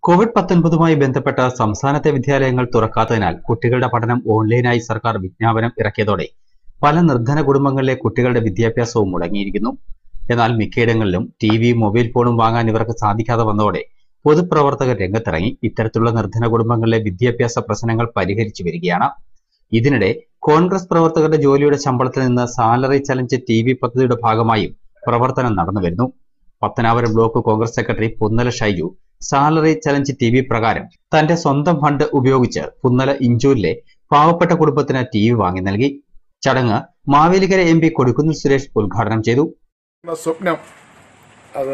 Covid പത്തൊൻപതുമായി ബന്ധപ്പെട്ട സംസ്ഥാനത്തെ വിദ്യാലയങ്ങൾ തുറക്കാത്തതിനാൽ കുട്ടികളുടെ പഠനം ഓൺലൈനായി സർക്കാർ വിജ്ഞാപനം ഇറക്കിയതോടെ പല നിർധന കുടുംബങ്ങളിലെ കുട്ടികളുടെ വിദ്യാഭ്യാസവും മുടങ്ങിയിരിക്കുന്നു എന്നാൽ മിക്കയിടങ്ങളിലും ടി വി മൊബൈൽ ഫോണും വാങ്ങാൻ ഇവർക്ക് സാധിക്കാതെ വന്നതോടെ പൊതുപ്രവർത്തകർ രംഗത്തിറങ്ങി ഇത്തരത്തിലുള്ള നിർധന കുടുംബങ്ങളിലെ വിദ്യാഭ്യാസ പ്രശ്നങ്ങൾ പരിഹരിച്ചു വരികയാണ് ഇതിനിടെ കോൺഗ്രസ് പ്രവർത്തകരുടെ ജോലിയുടെ ശമ്പളത്തിൽ നിന്ന് സാലറി ചലഞ്ച് ടി വി പദ്ധതിയുടെ ഭാഗമായും പ്രവർത്തനം നടന്നുവരുന്നു Pathanapuram block Congress secretary Punnala Shaiju salary challenge T V പ്രകാരം തന്റെ സ്വന്തം ഫണ്ട് ഉപയോഗിച്ച് പുന്നല ഇഞ്ചൂരിലെ പാവപ്പെട്ട കുടുംബത്തിന് ടി വി വാങ്ങി നൽകി ചടങ്ങ് മാവേലിക്കര എം പി കൊടിക്കുന്നിൽ സുരേഷ് ഉദ്ഘാടനം ചെയ്തു എന്ന സ്വപ്നം അത്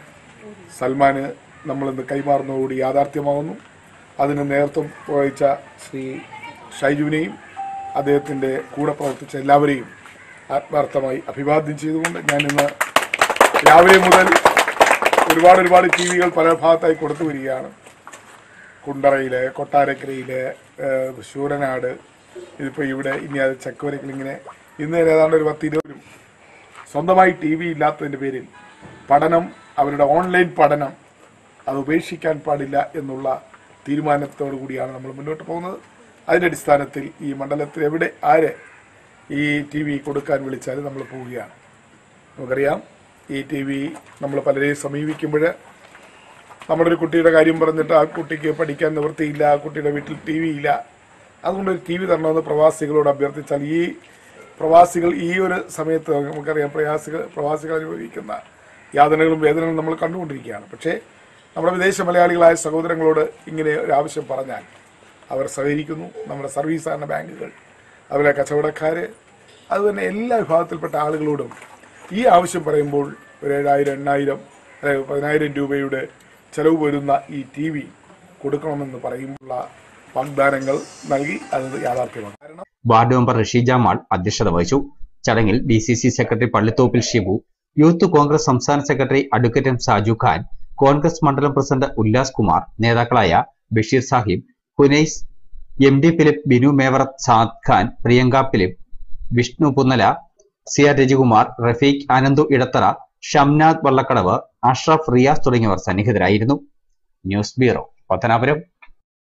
സൽമാന് നമ്മളിന്ന് കൈമാറുന്നതോടുകൂടി യാഥാർത്ഥ്യമാകുന്നു അതിന് നേതൃത്വം വഹിച്ച ശ്രീ ഷൈജുവിനെയും അദ്ദേഹത്തിൻ്റെ കൂടെ പ്രവർത്തിച്ച എല്ലാവരെയും ആത്മാർത്ഥമായി അഭിവാദ്യം ചെയ്തുകൊണ്ട് ഞാൻ ഇന്ന് രാവിലെ മുതൽ ഒരുപാട് ഒരുപാട് ടി വികൾ പല ഭാഗത്തായി കൊടുത്തു വരികയാണ് കുണ്ടറയിലെ കൊട്ടാരക്കരയിലെ ഏഹ്, ശൂരനാട് ഇതിപ്പോൾ ഇവിടെ ഇനി അത് ചക്കുവരക്കിൽ ഇങ്ങനെ ഇന്ന് തന്നെ ഏതാണ്ട് ഒരു പത്ത് ഇരുപതും സ്വന്തമായി ടി വി ഇല്ലാത്തതിൻ്റെ പേരിൽ പഠനം അവരുടെ ഓൺലൈൻ പഠനം അത് ഉപേക്ഷിക്കാൻ പാടില്ല എന്നുള്ള തീരുമാനത്തോടു കൂടിയാണ് നമ്മൾ മുന്നോട്ട് പോകുന്നത് അതിൻ്റെ അടിസ്ഥാനത്തിൽ ഈ മണ്ഡലത്തിൽ എവിടെ ആര് ഈ ടി വി കൊടുക്കാൻ വിളിച്ചാലും നമ്മൾ പോവുകയാണ് നമുക്കറിയാം ഈ ടി വി നമ്മൾ പലരെയും സമീപിക്കുമ്പോൾ നമ്മുടെ ഒരു കുട്ടിയുടെ കാര്യം പറഞ്ഞിട്ട് ആ കുട്ടിക്ക് പഠിക്കാൻ നിവൃത്തിയില്ല ആ കുട്ടിയുടെ വീട്ടിൽ ടി വി ഇല്ല അതുകൊണ്ട് ഒരു ടി വി തരണമെന്ന് പ്രവാസികളോട് അഭ്യർത്ഥിച്ചാൽ ഈ പ്രവാസികൾ ഈ ഒരു സമയത്ത് നമുക്കറിയാം പ്രയാസികൾ പ്രവാസികൾ അനുഭവിക്കുന്ന യാതനകളും വേദനകളും നമ്മൾ കണ്ടുകൊണ്ടിരിക്കുകയാണ് പക്ഷേ നമ്മുടെ വിദേശ മലയാളികളായ സഹോദരങ്ങളോട് ഇങ്ങനെ ഒരു ആവശ്യം പറഞ്ഞാൽ അവർ സഹകരിക്കുന്നു നമ്മുടെ സർവീസ് സഹകരണ ബാങ്കുകൾ അതുപോലെ കച്ചവടക്കാർ അതുതന്നെ എല്ലാ വിഭാഗത്തിൽപ്പെട്ട ആളുകളോടും ഈ ആവശ്യം പറയുമ്പോൾ ഒരു ഏഴായിരം എണ്ണായിരം അല്ലെങ്കിൽ പതിനായിരം രൂപയുടെ ചെലവ് വരുന്ന ഈ ടി വി കൊടുക്കണമെന്ന് പറയുമ്പോഴുള്ള വാഗ്ദാനങ്ങൾ നൽകി അത് യാഥാർത്ഥ്യമാണ് കാരണം വാർഡ് മെമ്പർ റഷീജ മാൾ അധ്യക്ഷത വഹിച്ചു ചടങ്ങിൽ B C C secretary Pallithoppil Shibu youth Congress സംസ്ഥാന secretary advocate M Saju Khan Congress മണ്ഡലം പ്രസിഡന്റ് ഉല്ലാസ് കുമാർ നേതാക്കളായ Basheer Sahib Hunais M D Philip Binu Mevarath Saad Khan Priyanka Philip Vishnu Punnala C R Rajikumar Rafeeq Ananthu Edathara Shamnath Vallakkadavu Ashraf Riyas തുടങ്ങിയവർ സന്നിഹിതരായിരുന്നു ന്യൂസ് ബ്യൂറോ പത്തനാപുരം